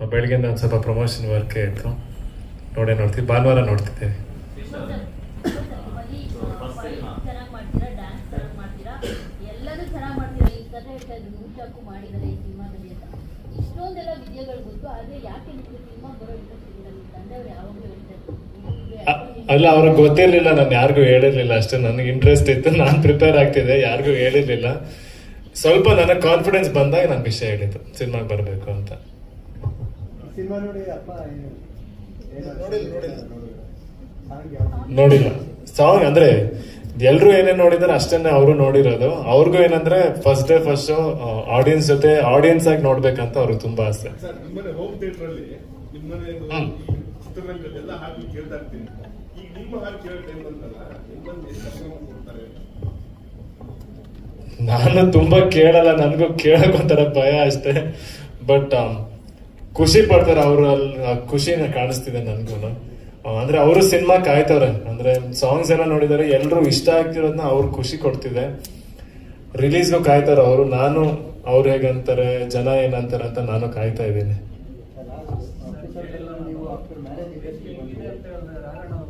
ಬೆಳಗ್ಗೆಯಿಂದ ಒಂದು ಸ್ವಲ್ಪ ಪ್ರಮೋಷನ್ ವರ್ಕ್ ಇತ್ತು ನೋಡೇ ನೋಡ್ತೀವಿ ಭಾನುವಾರ ನೋಡ್ತಿದ್ದೇವೆ ಚೆನ್ನಾಗಿ ಮಾಡ್ತೀರಾ ಡ್ಯಾನ್ಸ್ ಚೆನ್ನಾಗಿ ಮಾಡ್ತೀರಾ ಎಲ್ಲದೂ ಚೆನ್ನಾಗಿ ಮಾಡ್ತೀರಾ ಈ ಕಥೆ ಹೇಳ್ತಾ ಇದ್ರು ನೂಚಾಕು ಮಾಡಿದ್ದಾರೆ ಈ ಸಿನಿಮಾದಲ್ಲಿ ಅಂತ ಇಷ್ಟೊಂದೆಲ್ಲ ವಿದ್ಯೆಗಳು ಗೊತ್ತು ಆದ್ರೆ ಯಾಕೆ ನಿಮ್ಗೆ ಸಿನಿಮಾ ಬರೋ ಇಂಟ್ರೆಸ್ಟ್ ಇಲ್ಲ ನಿಮ್ಮ ತಂದೆಯವ್ರು ಯಾವಾಗಲೂ ಹೇಳ್ತಾರೆ ಅ- ಅಲ್ಲ ಅವ್ರಿಗೆ ಗೊತ್ತಿರ್ಲಿಲ್ಲ ನಾನು ಯಾರಿಗೂ ಹೇಳಿರ್ಲಿಲ್ಲ ಅಷ್ಟೇ ನನಗೆ ಇಂಟ್ರೆಸ್ಟ್ ಇತ್ತು ನಾನು ಪ್ರಿಪೇರ್ ಆಗ್ತಿದ್ದೆ ಯಾರಿಗೂ ಹೇಳಿರ್ಲಿಲ್ಲ ಸ್ವಲ್ಪ ನನಗೆ ಕಾನ್ಫಿಡೆನ್ಸ್ ಬಂದಾಗ ನಾನು ವಿಷಯ ಹೇಳಿದ್ದು ಸಿನಿಮಾಗೆ ಬರಬೇಕು ಅಂತ ಸಿನಿಮಾ ನೋಡಿ ಅಪ್ಪ ಏನು- ಏನು- ನೋಡಿಲ್ಲ, ನೋಡಿಲ್ಲ. ಸಾಂಗ್ ಯಾವ್ದು? ನೋಡಿಲ್ಲ ಸಾಂಗ್ ಅಂದ್ರೆ ಎಲ್ರು ಏನೇನ್ ನೋಡಿದಾರೆ ಅಷ್ಟನ್ನೇ ಅವರು ನೋಡಿರೋದು ಅವ್ರಿಗೂ ಏನಂದ್ರೆ first day first show audience ಜೊತೆ ಆಡಿಯನ್ಸ್ ಆಗಿ ನೋಡ್ಬೇಕಂತ ಅವ್ರಿಗೆ ತುಂಬಾ ಆಸೆ ಸರ್ ನಿಮ್ಮನೆ ಹೋಮ್ ಥಿಯೇಟರ್ ಅಲ್ಲಿ ನಿಮ್ಮನೆ ಹ್ಮ್. ಚಿತ್ರರಂಗದೆಲ್ಲ ಹಾಡು ಕೇಳ್ತಾ ಇರ್ತೀನಿ ಈಗ ನಿಮ್ಮ ಹಾಡು ಕೇಳೋ ಟೈಮ್ ಅಂತಲ್ಲ ನಿಮ್ಮನ್ನ ಎಷ್ಟು ಅಭಿಮಾನ ಕೊಡ್ತಾರೆ ನಾನು ತುಂಬಾ ಕೇಳಲ್ಲ ನನಗೂ ಕೇಳಕ್ ಒಂಥರ ಭಯ ಅಷ್ಟೇ ಬಟ್ ಖುಷಿ ಪಡ್ತಾರೆ ಅವ್ರ ಖುಷಿನ ಕಾಣಿಸ್ತಿದೆ ನನ್ಗೂ ಅಂದ್ರೆ ಅವರು ಸಿನಿಮಾ ಕಾಯ್ತವ್ರೆ ಅಂದ್ರೆ ಸಾಂಗ್ಸ್ ಎಲ್ಲ ನೋಡಿದಾರೆ ಎಲ್ರು ಇಷ್ಟ ಆಗ್ತಿರೋದನ್ನ ಅವ್ರು ಖುಷಿ ಕೊಡ್ತಿದೆ ರಿಲೀಸ್ಗೂ ಕಾಯ್ತಾರೆ ಅವರು ನಾನು ಅವ್ರು ಹೇಗಂತಾರೆ ಜನ ಏನಂತಾರೆ ಅಂತ ನಾನು ಕಾಯ್ತಾ ಇದ್ದೀನಿ ಅಲ್ಲ, ಆಫೀಸರ್ ಎಲ್ಲ ನೀವು ಆಫ್ಟರ್ ಮ್ಯಾರೇಜ್ ಇಂಡಸ್ಟ್ರಿ ಬಂದಿದ್ದೀರಿ